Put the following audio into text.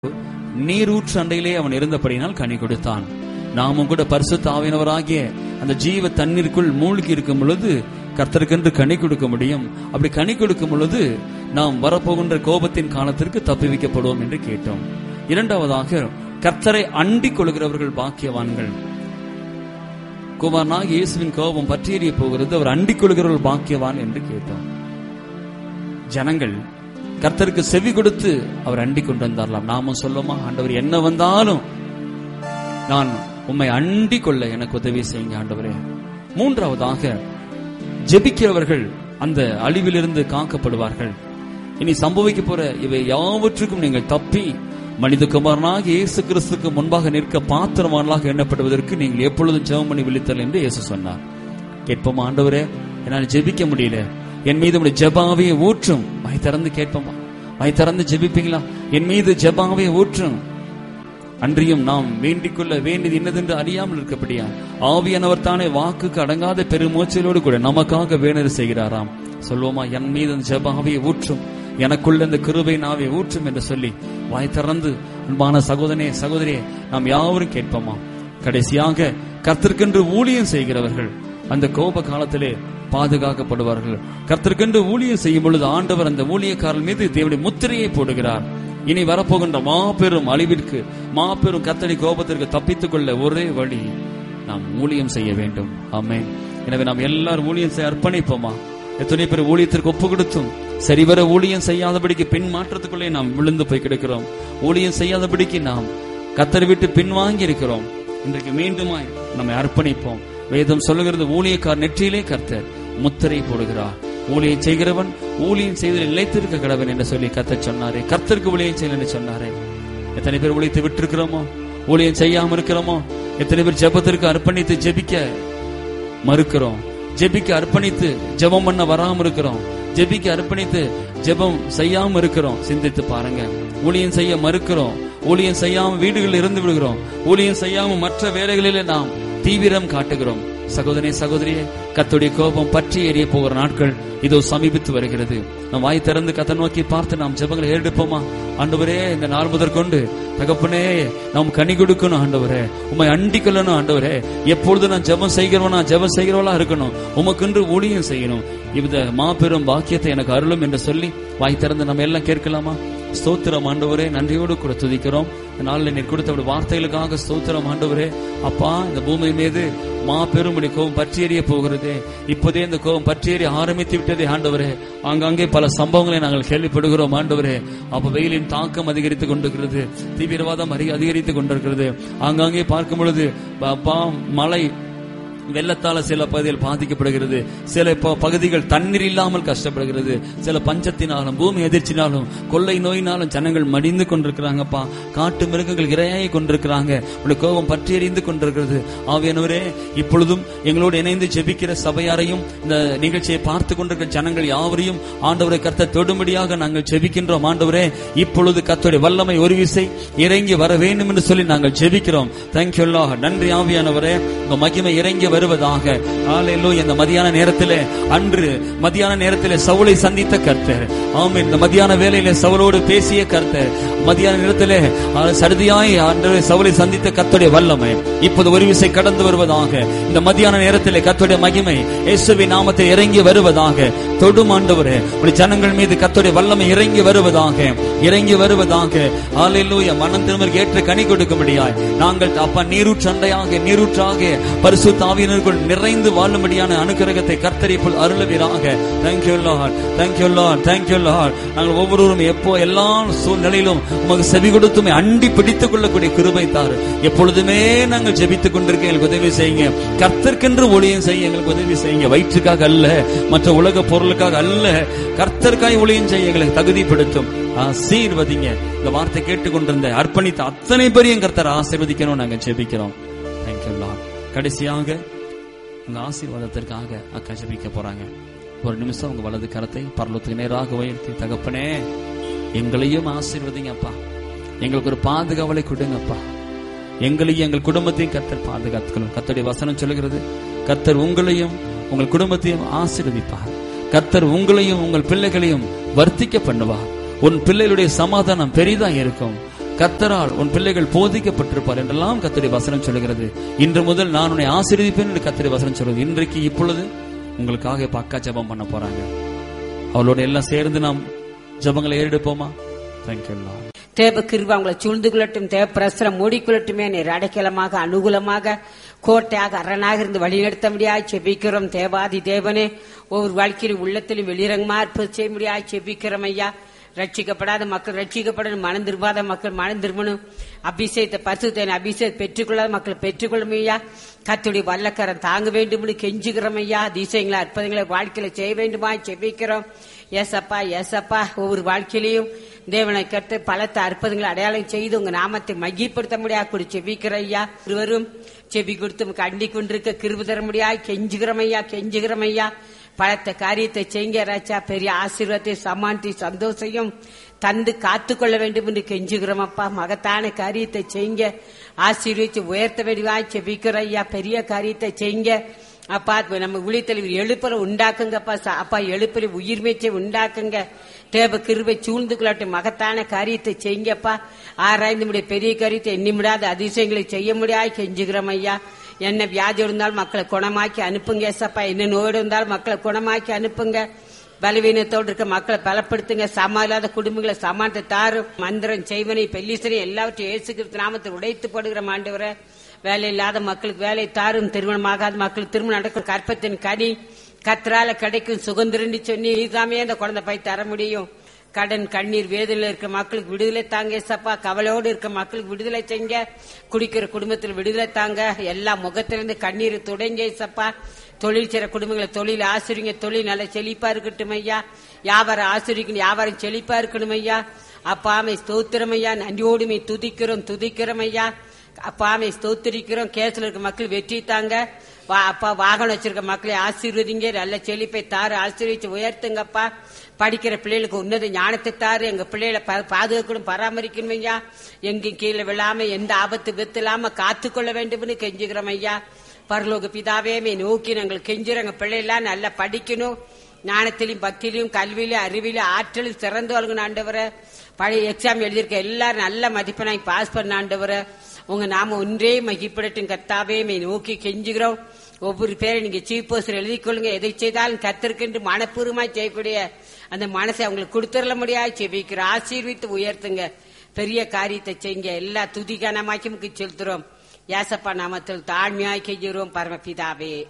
நீரூற்று அண்டையிலே அவன் இருந்தபடியினால் கனி கொடுத்தான் நாமும் கூட பரிசுத்த ஆவினவராகிய அந்த ஜீவ தண்ணீருக்குள் மூழ்கி இருக்கும் பொழுது கர்த்தருக்கென்று கனி கொடுக்க முடியும் அப்படி கனி கொடுக்கும் பொழுது நாம் வரப்போகின்ற கோபத்தின் காலத்திற்கு தப்புவிக்கப்படுவோம் என்று கேட்டோம் இரண்டாவதாக கர்த்தரை அண்டிக் கொள்கிறவர்கள் பாக்கியவான்கள் குமாரனாக இயேசுவின் கோபம் பற்றியறிய போகிறது அவர் அண்டிக் கொள்கிறவர்கள் பாக்கியவான் என்று கேட்டோம் ஜனங்கள் கர்த்தருக்கு செவி கொடுத்து அவர் அண்டிக் கொண்டு வந்தாரலாம் நாமும் சொல்லுமா ஆண்டவர் என்ன வந்தாலும் நான் உம்மை அண்டிக் கொள்ள எனக்கு உதவி செய்யுங்க ஆண்டவரே மூன்றாவதாக ஜெபிக்கிறவர்கள் அந்த அழிவிலிருந்து காக்கப்படுவார்கள் இனி சம்பவிக்க போற இவை யாவற்றுக்கும் நீங்கள் தப்பி மனிதகுமாரனாக இயேசு கிறிஸ்துக்கு முன்பாக நிற்க பாத்திரமானலாக எண்ணப்படுவதற்கு நீங்கள் எப்பொழுதும் ஜெபம் பண்ணி விழித்தல் என்று இயேசு சொன்னார் கேட்போமா ஆண்டவரே என்னால் ஜெபிக்க முடியல என் மீது உடைய ஜெபாவையை ஊற்றும் வாய் திறந்து கேட்போமா வாய் திறந்து ஜெபிப்பீங்களா என் மீது ஜெபாவையை ஊற்றும் அன்றியும் நாம் வேண்டிக் கொள்ள வேண்டியது என்னதென்று அறியாமல் இருக்கப்படியா ஆவியானவர் தானே வாக்குக்கு அடங்காத பெருமூச்சலோடு கூட நமக்காக வேணர் செய்கிறாராம் சொல்வோமா என் மீது அந்த ஜெபாவையை ஊற்றும் எனக்குள்ள இந்த கிருபை நாவை ஊற்றும் என்று சொல்லி வாய் திறந்து அன்பான சகோதரனே சகோதரியே நாம் யாவரும் கேட்போமா கடைசியாக கர்த்தர்க்கென்று ஊழியம் செய்கிறவர்கள் அந்த கோப காலத்திலே பாதுகாக்கப்படுவார்கள் கர்த்தர்க்கென்று ஊழியம் செய்யும் பொழுது ஆண்டவர் அந்த ஊழியக்காரன் மீது தேவனுடைய முத்திரையை போடுகிறார் இனி வரப்போகின்ற மாபெரும் அழிவிற்கு மாபெரும் கத்தடி கோபத்திற்கு தப்பித்துக் கொள்ள ஒரே வழி நாம் ஊழியம் செய்ய வேண்டும் ஆமே எனவே நாம் எல்லாரும் ஊழியம் செய்ய அர்ப்பணிப்போமா எத்தனை பேர் ஊழியத்திற்கு ஒப்பு கொடுத்தும் சரிவர ஊழியம் செய்யாதபடிக்கு பின் மாற்றத்துக்குள்ளே நாம் விழுந்து போய் கிடக்கிறோம் ஊழியம் செய்யாதபடிக்கு நாம் கத்தரை விட்டு பின்வாங்கி இருக்கிறோம் இன்றைக்கு மீண்டுமாய் நம்மை அர்ப்பணிப்போம் வேதம் சொல்லுகிறது ஊழியக்கார் நெற்றியிலே கர்த்தர் முத்திரை போடுகிறார் ஊழியம் செய்கிறவன் ஊழியம் செய்து நிலைத்திருக்க கடவன் என்று சொல்லி கத்த சொன்னாரே கர்த்தருக்கு ஊழியம் செய்யல என்று சொன்னாரே எத்தனை பேர் ஊழியத்தை விட்டிருக்கிறோமோ ஊழியம் செய்யாம இருக்கிறோமோ எத்தனை பேர் ஜெபத்திற்கு அர்ப்பணித்து ஜெபிக்க மறுக்கிறோம் ஜெபிக்க அர்ப்பணித்து ஜெபம் பண்ண வராம இருக்கிறோம் ஜெபிக்க அர்ப்பணித்து ஜெபம் செய்யாம இருக்கிறோம் சிந்தித்து பாருங்க ஊழியம் செய்ய மறுக்கிறோம் ஊழியம் செய்யாம வீடுகளில் இருந்து விடுகிறோம் ஊழியம் செய்யாம மற்ற வேலைகளிலே நாம் தீவிரம் காட்டுகிறோம் சகோதரே சகோதரியே கத்துடைய கோபம் பற்றி எரிய போகிற நாட்கள் இதோ சமீபித்து வருகிறது நம் வாய் திறந்து கத்தை நோக்கி பார்த்து நாம் ஜெபங்களை ஏறெடுப்போமா ஆண்டவரே இந்த நாள் முதற்கொண்டு தகப்பனே நாம் கனி கொடுக்கணும் ஆண்டவரே உண்மை அண்டிக்கொள்ளணும் ஆண்டவரே எப்பொழுது நான் ஜெபம் செய்கிறவனா ஜெபம் செய்கிறவளா இருக்கணும் உமக்கென்று ஊழியம் செய்யணும் இந்த மாபெரும் பாக்கியத்தை எனக்கு அருளும் என்று சொல்லி வாய் திறந்து நம்ம எல்லாம் கேட்கலாமா ஸ்தோத்திரம் ஆண்டவரே நன்றியோடு கூட துதிக்கிறோம் இந்த நாளில் நீர் கொடுத்த வார்த்தைகளுக்காக ஸ்தோத்திரம் ஆண்டவரே அப்பா இந்த பூமி மீது மாபெரும் கோபம் பற்றி எறிய போகிறது இப்போதே இந்த கோபம் பற்றி எறிய ஆரம்பித்து விட்டதே ஆண்டவரே ஆங்காங்கே பல சம்பவங்களை நாங்கள் கேள்விப்படுகிறோம் ஆண்டவரே அப்ப வெயிலின் தாக்கம் அதிகரித்துக் கொண்டிருக்கிறது தீவிரவாதம் அதிகரித்துக் கொண்டிருக்கிறது ஆங்காங்கே பார்க்கும் பொழுது அப்பா மழை வெள்ளத்தால சில பகுதிகள் பாதிக்கப்படுகிறது சில பகுதிகள் தண்ணீர் இல்லாமல் கஷ்டப்படுகிறது சில பஞ்சத்தினாலும் பூமி எதிர்ச்சினாலும் கொள்ளை நோயினாலும் ஜனங்கள் மடிந்து கொண்டிருக்கிறாங்கப்பா காட்டு மிருகங்கள் இரையாகி கொண்டிருக்கிறாங்க உடைய கோபம் பற்றி எறிந்து கொண்டிருக்கிறது ஆவியானவரே இப்பொழுதும் எங்களோடு இணைந்து ஜெபிக்கிற சபையாரையும் இந்த நிகழ்ச்சியை பார்த்து கொண்டிருக்கிற ஜனங்கள் யாவரையும் ஆண்டவரை கர்த்த தொடும்படியாக நாங்கள் ஜெபிக்கின்றோம் ஆண்டவரே இப்பொழுது கத்தோடைய வல்லமை ஒரு விசை இறங்கி வர வேண்டும் என்று சொல்லி நாங்கள் ஜெபிக்கிறோம் தேங்க்யூ நன்றி ஆவியானவரே உங்க மகிமை இறங்கி வருவதாக இந்த மதியான நேரத்தில் அன்று மதியான நேரத்தில் சவுளை சந்தித்த கர்த்தர் ஆமாம் இந்த மதியான வேலையில சவுளோடு பேசிய கர்த்தர் மதியான நேரத்தில் சடுதியாய் அன்று சவுளை சந்தித்த கத்துடைய வல்லமை இப்போது ஒரு விசை கடந்து வருவதாக இந்த மதியான நேரத்தில் கத்துடைய மகிமை இயேசுவி நாமத்தில் இறங்கி வருவதாக தொடும் ஆண்டவரே ஒரு ஜனங்கள் மீது கத்துடைய வல்லமை இறங்கி வருவதாக இறங்கி வருவதாக ஆலையிலூய மனம் திரும்ப ஏற்ற கனி கொடுக்க முடியாய் நாங்கள் அப்பா நீரூற்றண்டையாக நீரூற்றாக பரிசு தாவியினருக்குள் நிறைந்து வாழும்படியான அனுகிரகத்தை கர்த்தரிப்புள் அருளவீராக thank you lord thank you lord thank you lord நாங்கள் ஒவ்வொருவரும் எப்போ எல்லா சூழ்நிலையிலும் உமக்கு செவி கொடுத்துமே அண்டி பிடித்துக் கொள்ளக்கூடிய கிருபை தாரு எப்பொழுதுமே நாங்கள் ஜெபித்துக் கொண்டிருக்க எங்களுக்கு உதவி செய்யுங்க கர்த்தர்க்கென்று ஒளியம் செய்ய எங்களுக்கு உதவி செய்யுங்க வயிற்றுக்காக அல்ல மற்ற உலக பொருளுக்காக அல்ல கர்த்தர்க்காய் ஒளியம் செய்ய எங்களுக்கு தகுதிப்படுத்தும் ஆசீர்வதிங்க இந்த வார்த்தை கேட்டுக்கொண்டிருந்த அர்ப்பணித்த அத்தனை பேரையும் கர்த்தர் ஆசீர்வதிக்கணும் நாங்க ஜெபிக்கிறோம் தேங்க்யூ லார்ட் கடைசியாக உங்க ஆசீர்வாதத்திற்காக அக்கா ஜபிக்க போறாங்க ஒரு நிமிஷம் உங்க வலது கரத்தை பரலத்துக்கு நேராக உயர்த்தி தகப்பனே எங்களையும் ஆசீர்வதிங்கப்பா எங்களுக்கு ஒரு பாதுகாவலை கொடுங்கப்பா எங்களையும் எங்கள் குடும்பத்தையும் கத்தர் பாதுகாத்துக்கணும் கத்தருடைய வசனம் சொல்லுகிறது கத்தர் உங்களையும் உங்கள் குடும்பத்தையும் ஆசீர்வதிப்பார் கத்தர் உங்களையும் உங்கள் பிள்ளைகளையும் வர்த்திக்க பண்ணுவார் உன் பிள்ளைகளுடைய சமாதானம் பெரிதா இருக்கும் கத்தரால் உன் பிள்ளைகள் போதிக்கப்பட்டிருப்பார் என்றெல்லாம் கத்தருடைய வசனம் சொல்கிறது இன்று முதல் நான் உன்னை ஆசீர்வதிப்பேன் என்று கத்தருடைய வசனம் சொல்கிறது இன்றைக்கு இப்பொழுது உங்களுக்காக இப்ப அக்கா ஜெபம் பண்ண போறாங்க அவளோட எல்லாம் சேர்ந்து நாம் ஜெபங்களை ஏறெடுப்போமா தேங்க்யூ தேவ கிருப உங்களை சூழ்ந்து கொள்ளட்டும் தேவ பிரசரம் மூடிக்கொள்ளட்டுமே நீர் அடைக்கலமாக அனுகூலமாக கோட்டையாக அரணாக இருந்து வழிநடத்த முடியாது செபிக்கிறோம் தேவாதி தேவனே ஒவ்வொரு வாழ்க்கையிலும் உள்ளத்திலும் வெளிரங்கமா இருப்பது செய்ய முடியாது செபிக்கிறோம் ஐயா ரட்சிக்கப்படாத மக்கள் ரட்சிக்கப்படணும் மனம் திரும்பாத மக்கள் மனம் திரும்பணும் அபிஷேகத்தை பரிசுத்தேன் அபிஷேகத்தை பெற்றுக்கொள்ளாத மக்கள் பெற்றுக்கொள்ளும் ஐயா கத்துடைய வல்லக்கரம் தாங்க வேண்டும் கெஞ்சுகிறோம் ஐயா அதிசயங்களை அற்புதங்களை வாழ்க்கையில செய்ய வேண்டுமா செபிக்கிறோம் ஏசப்பா ஏசப்பா ஒவ்வொரு வாழ்க்கையிலையும் தேவனை கருத்து பலத்த அற்புதங்களை அடையாளம் செய்து உங்க நாமத்தை மையப்படுத்த முடியாது கூடி செபிக்கிற ஐயா இருவரும் செவி கொடுத்து உமக்கு அண்டி கொண்டிருக்க கிருபு தர முடியாது கெஞ்சுகிறோம் ஐயா கெஞ்சுகிறோம் ஐயா பலத்த காரியத்தை செய்ங்க ராஜா பெரிய ஆசீர்வாதத்தை சமாந்தி சந்தோஷையும் தந்து காத்துக்கொள்ள வேண்டும் என்று கெஞ்சுகிறோம் அப்பா மகத்தான காரியத்தை செய்ங்க ஆசீர்வதிச்சு உயர்த்த வேண்டியவாய் செபிக்கிறோம் ஐயா பெரிய காரியத்தை செய்ங்க அப்பா நம்ம ஊழியத்தில் எழுப்பலை உண்டாக்குங்கப்பா ச- அப்பா எழுப்பலை உயிர் மேய்ச்சை உண்டாக்குங்க தேவ கிருபை சூழ்ந்து கொள்ளட்டும் மகத்தான காரியத்தை செய்யுங்கப்பா ஆராய்ந்து முடிய பெரிய காரியத்தை எண்ணி முடியாத அதிசயங்களை செய்ய முடியாது கெஞ்சுகிறோம் ஐயா என்ன வியாதி இருந்தாலும் மக்களை குணமாக்கி அனுப்புங்க ஏசப்பா என்ன நோயோடு இருந்தாலும் மக்களை குணமாக்கி அனுப்புங்க பலவீனத்தோடு இருக்க மக்களை பலப்படுத்துங்க சமா இல்லாத குடும்பங்களை சமானத்தை தாரும் மந்திரம் செய்வனை பெல்லிசனை எல்லாவற்றையும் இயேசுகிற நாமத்தை உடைத்து போடுகிற ஆண்டவரை வேலை இல்லாத மக்களுக்கு வேலை தாரும் திருமணமாகாத மக்களுக்கு திருமணம் நடக்கும் கற்பத்தின் கனி கத்தரால கிடைக்கும் சுதந்திரன்னு சொல்லி நீதாமே அந்த குழந்தை போய் தர முடியும் கடன் கண்ணீர் வேதனையில் இருக்க மக்களுக்கு விடுதலை தாங்க ஏசப்பா கவலையோடு இருக்க மக்களுக்கு விடுதலை செய்ங்க குடிக்கிற குடும்பத்தில் விடுதலை தாங்க எல்லா முகத்திலிருந்து கண்ணீர் துடைங்க ஏசப்பா தொழில் செய்ற குடும்பங்களை தொழில் ஆசிரிங்க தொழில் நல்ல செழிப்பா இருக்கட்டும் ஐயா வியாபாரம் ஆசிரியக்கணும் வியாபாரம் செழிப்பா இருக்கணும் ஐயா அப்பாமை ஸ்தோத்திரம் ஐயா நன்றியோடுமை துதிக்கிறோம் துதிக்கிறோம் ஐயா அப்பாமை ஸ்தோத்திரிக்கிறோம் கேஸ்ல இருக்க மக்கள் வெற்றி தாங்க வா- அப்பா வாகனம் வச்சிருக்க மக்களை ஆசீர்வதிங்க நல்ல செழிப்பை தாரு ஆசீர்வதிச்சு உயர்த்துங்கப்பா படிக்கிற பிள்ளைகளுக்கு உன்னத ஞானத்தை தாரு எங்க பிள்ளைகளை பா- பாதுகாக்கணும் பராமரிக்கணும் ஐயா எங்கேயும் கீழே விழாம எந்த ஆபத்து வித்து இல்லாம காத்துக்கொள்ள வேண்டும்னு கெஞ்சுக்கிறோம் ஐயா பரலோக பிதாவே மே நோக்கி நாங்கள் கெஞ்சுறோம் எங்க பிள்ளைலாம் நல்லா படிக்கணும் ஞானத்திலும் பக்தியிலும் கல்வியிலும் அறிவிலும் ஆற்றலும் சிறந்து வழங்கணும் ஆண்டவரை பழைய எக்ஸாம் எழுதியிருக்க எல்லாரும் நல்ல மதிப்பெண்ணாய் பாஸ் பண்ண ஆண்டவரை உங்க நாம ஒன்றே மகிப்படட்டும் கர்த்தாவே மே நோக்கி கெஞ்சுகிறோம் ஒவ்வொரு பேரை நீங்க சீஃப் போஸ்டர் எழுதி கொள்ளுங்க எதை செய்தாலும் கத்திருக்கின்ற மனப்பூர்வமாய் செய்யக்கூடிய அந்த மனசை அவங்களுக்கு கொடுத்துடல முடியாது செபிக்கிற ஆசீர்வித்து உயர்த்துங்க பெரிய காரியத்தை செய்யுங்க எல்லா துதிகனமாக்கி செலுத்துறோம் ஏசப்பா நாமத்தில் தாழ்மையாய் கெஞ்சுகிறோம் பரமபிதாவே